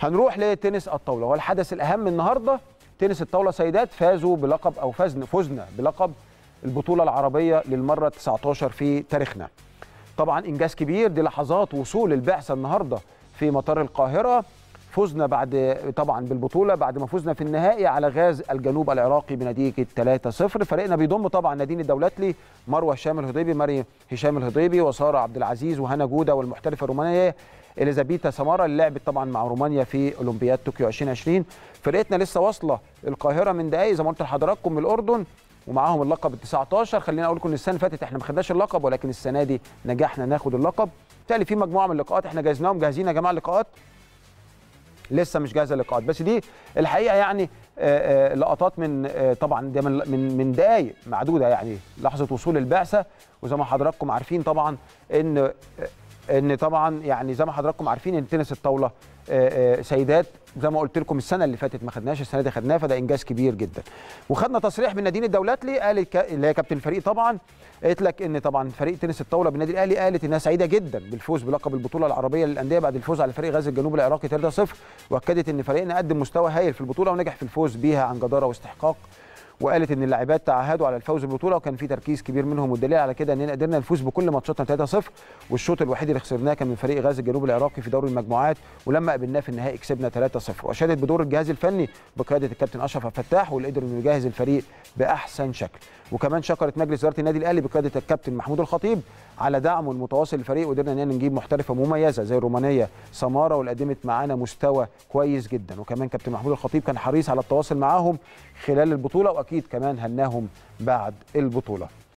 هنروح لتنس الطاوله هو الحدث الاهم النهارده تنس الطاوله سيدات فازوا بلقب او فزنا فزنا بلقب البطوله العربيه للمره 19 في تاريخنا طبعا انجاز كبير دي لحظات وصول البعثه النهارده في مطار القاهره فزنا بعد طبعا بالبطوله بعد ما فزنا في النهائي على غاز الجنوب العراقي بنتيجه 3-0 فريقنا بيضم طبعا نادين الدولتلي مروه هشام الهضيبي مريم هشام الهضيبي وساره عبد العزيز وهنا جوده والمحترفه الرومانيه اليزابيتا سماره اللي لعبت طبعا مع رومانيا في اولمبياد طوكيو 2020 فرقتنا لسه واصله القاهره من دقايق زي ما قلت لحضراتكم من الاردن ومعاهم اللقب ال 19 خليني اقول لكم ان السنه اللي فاتت احنا ما خدناش اللقب ولكن السنه دي نجحنا ناخد اللقب بالتالي في مجموعه من اللقاءات احنا جهزناهم جاهزين يا جماعه اللقاءات لسه مش جاهزه اللقاءات بس دي الحقيقه يعني آآ آآ لقطات من طبعا ده من من من دقائق معدوده يعني لحظه وصول البعثه وزي ما حضراتكم عارفين طبعا ان ان طبعا يعني زي ما حضراتكم عارفين ان تنس الطاوله سيدات زي ما قلت لكم السنه اللي فاتت ما خدناش السنه دي خدناها فده انجاز كبير جدا وخدنا تصريح من نادين الدولاتلي قالت اللي هي كابتن الفريق طبعا قالت لك ان طبعا فريق تنس الطاوله بالنادي الاهلي قالت انها سعيده جدا بالفوز بلقب البطوله العربيه للانديه بعد الفوز على فريق غزل الجنوب العراقي 3-0 واكدت ان فريقنا قدم مستوى هايل في البطوله ونجح في الفوز بيها عن جداره واستحقاق وقالت ان اللاعبات تعهدوا على الفوز بالبطوله وكان في تركيز كبير منهم والدليل على كده اننا قدرنا نفوز بكل ماتشاتنا 3-0 والشوط الوحيد اللي خسرناه كان من فريق غازي الجنوب العراقي في دوري المجموعات ولما قابلناه في النهائي كسبنا 3-0 واشادت بدور الجهاز الفني بقياده الكابتن اشرف الفتاح واللي قدر انه يجهز الفريق باحسن شكل وكمان شكرت مجلس اداره النادي الاهلي بقياده الكابتن محمود الخطيب على دعمه المتواصل للفريق وقدرنا اننا نجيب محترفه مميزه زي الرومانيه سماره واللي قدمت معانا مستوى كويس جدا وكمان كابتن محمود الخطيب كان حريص على التواصل معاهم خلال البطوله واكيد كمان هناهم بعد البطوله